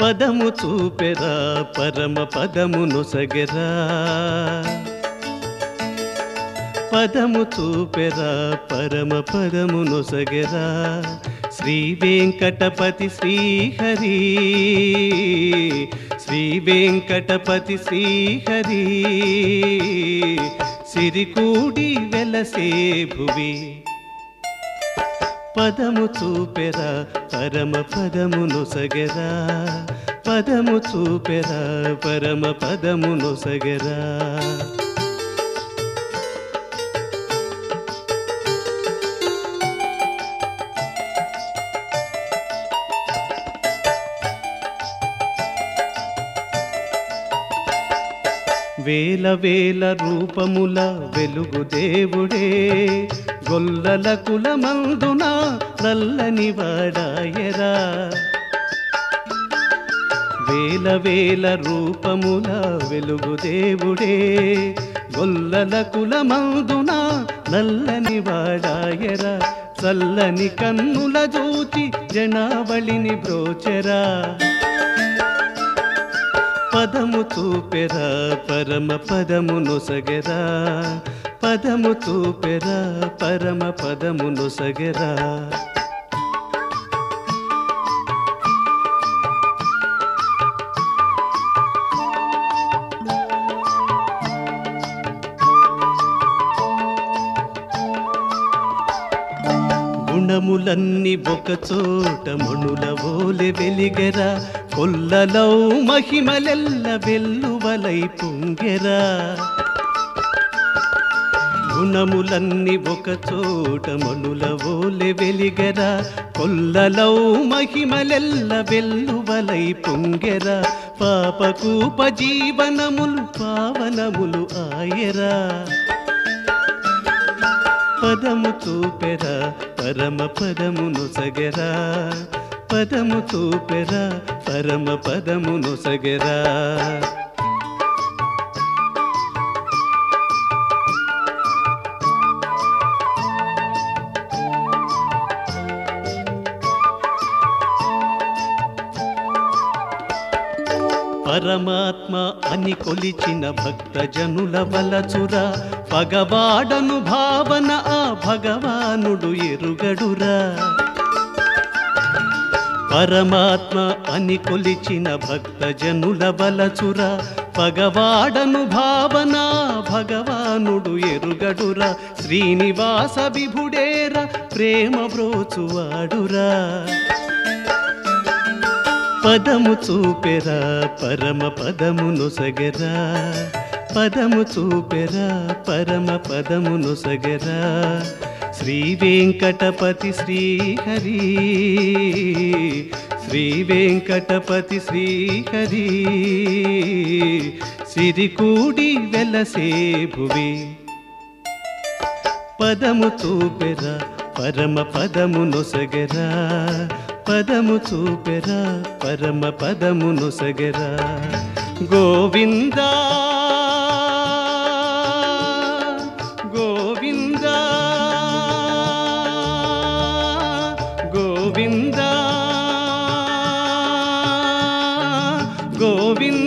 పదము చూపెరా పరమ పదము నొసగెరా పదము చూపెరా పరమ పదము నొసగెరా శ్రీ వెంకటపతి శ్రీహరి శ్రీ వెంకటపతి శ్రీహరి సిరికూడి వెలసే భువి పదము చూపెరా పరమ పదము నొసగెరా పదము చూపెరా పరమ పదము నొసగెరా వేల వేల రూపముల వెలుగు దేవుడే గొల్లల కులమందున నల్లని వాడాయరా వేల వేల రూపముల వెలుగు దేవుడే గొల్లల కులమందున నల్లని వాడాయరా చల్లని కన్నుల చూచి జనావళిని బ్రోచెరా పదము చూపెరా పరమ పదము నొసగెరా పదము చూపెరా పరమ పదము నొసగెరా గుణములన్నీ ఒక చోట మణుల ఓలె వెలిగెరా కొల్లలో మహిమలెల్ల వెల్లువలై పొంగెరా గుణములన్నీ ఒక చోట మణుల ఓలె వెలిగెరా కొల్లలో మహిమలెల్ల వెల్లువలై పొంగెరా పాపకూప జీవనములు పావనములు ఆయరా పదము చూపెరా పరమ పదమును సగెరా పదము చూపెరా పరమ పదమును సగెరా పరమాత్మ అని కొలిచిన భక్తజనుల వలచురా పగవాడను భావన ఆ భగవానుడు ఎరుగడురా పరమాత్మ అని కొలిచిన భక్తజనుల వలచురా పగవాడను భావన భగవానుడు ఎరుగడురా శ్రీనివాస విభుడేర ప్రేమ బ్రోచువాడురా పదము చూపెరా పరమ పదము నొసగెరా పదము చూపెరా పరమ పదము నొసగెరా శ్రీ వెంకటపతి శ్రీహరి శ్రీ వెంకటపతి శ్రీహరి సిరికూడి వెలసే భువి పదము చూపెరా పరమ పదము నొసగెరా పదము చూపెరా పరమ పదము నొసగెరా గోవిందా గోవిందా గోవిందా గోవింద